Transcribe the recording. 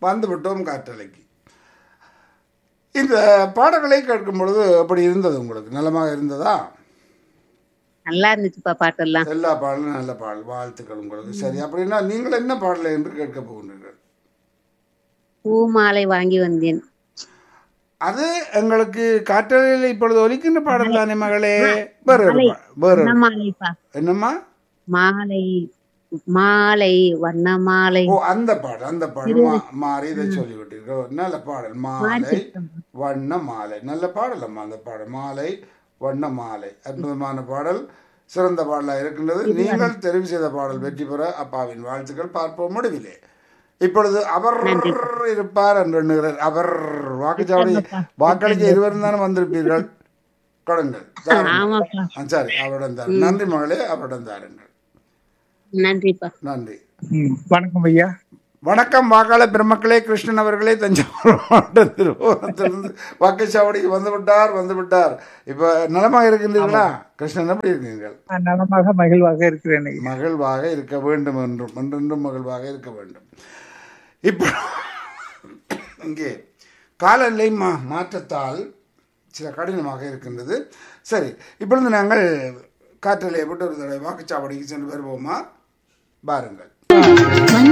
வந்து விட்டோம் காற்றலைக்கு இந்த பாடல்களை கேட்கும் பொழுது அப்படி இருந்தது உங்களுக்கு நலமாக இருந்ததா நல்லா இருந்துச்சுப்பா பாட்டெல்லாம் எல்லா பாடலும் நல்ல பாடல் வாழ்த்துக்கள் உங்களுக்கு சரி அப்படின்னா நீங்கள் என்ன பாடலை என்று கேட்க போகின்றீர்கள் பூ மாலை வாங்கி வந்தேன் அது எங்களுக்கு காற்றலையில் இப்பொழுது ஒலிக்கின்ற பாடல் தானே மகளே வேறு ஒரு பா- வேறு ஒரு- வண்ண மாலைப்பா என்னம்மா மாலை மாலை வண்ண மாலை ஓ அந்த பாடல் அந்த பாடல் மா- மாறி இதை சொல்லிவிட்டீர்கள் நல்ல பாடல் மாலை வண்ண மாலை நல்ல பாடல் அம்மா அந்த பாடல் மாலை வண்ண மாலை அற்புதமான பாடல் சிறந்த பாடலாக இருக்கின்றது நீங்கள் தெரிவு செய்த பாடல் வெற்றி பெற அப்பாவின் வாழ்த்துக்கள் பார்ப்போம் முடிவிலே இப்பொழுது அவர் இருப்பார் என்று எண்ணுகிறார் அவர் வாக்குச்சாவடி வாக்களிக்க இருவரும் தானே வந்திருப்பீர்கள் கொடுங்கள் தாருங்கள். ஆமாப்பா ஆ, சரி அவரிடம் தாருங்கள் நன்றி மகளே அவரிடம் தாருங்கள் நன்றிப்பா நன்றி ம், வணக்கம் ஐயா வணக்கம் வாக்காளர் பெருமக்களே கிருஷ்ணன் அவர்களே தஞ்சாவூர் மாவட்டம் திருவோணத்திலிருந்து வாக்குச்சாவடிக்கு வந்து விட்டார் வந்து விட்டார் இப்ப நலமாக இருக்கின்றீர்களா கிருஷ்ணன் எப்படி இருக்கீர்கள் நான் நலமாக மகிழ்வாக இருக்கிறேன் ஐயா மகிழ்வாக இருக்க வேண்டும் என்றும் என்றென்றும் மகிழ்வாக இருக்க வேண்டும் இப்போ இங்கே காலநிலை மா மாற்றத்தால் சில கடினமாக இருக்கின்றது சரி இப்பொழுது நாங்கள் காற்றலை விட்டு ஒரு தடவை வாக்குச்சாவடிக்கு சென்று வருவோமா பாருங்கள் மண்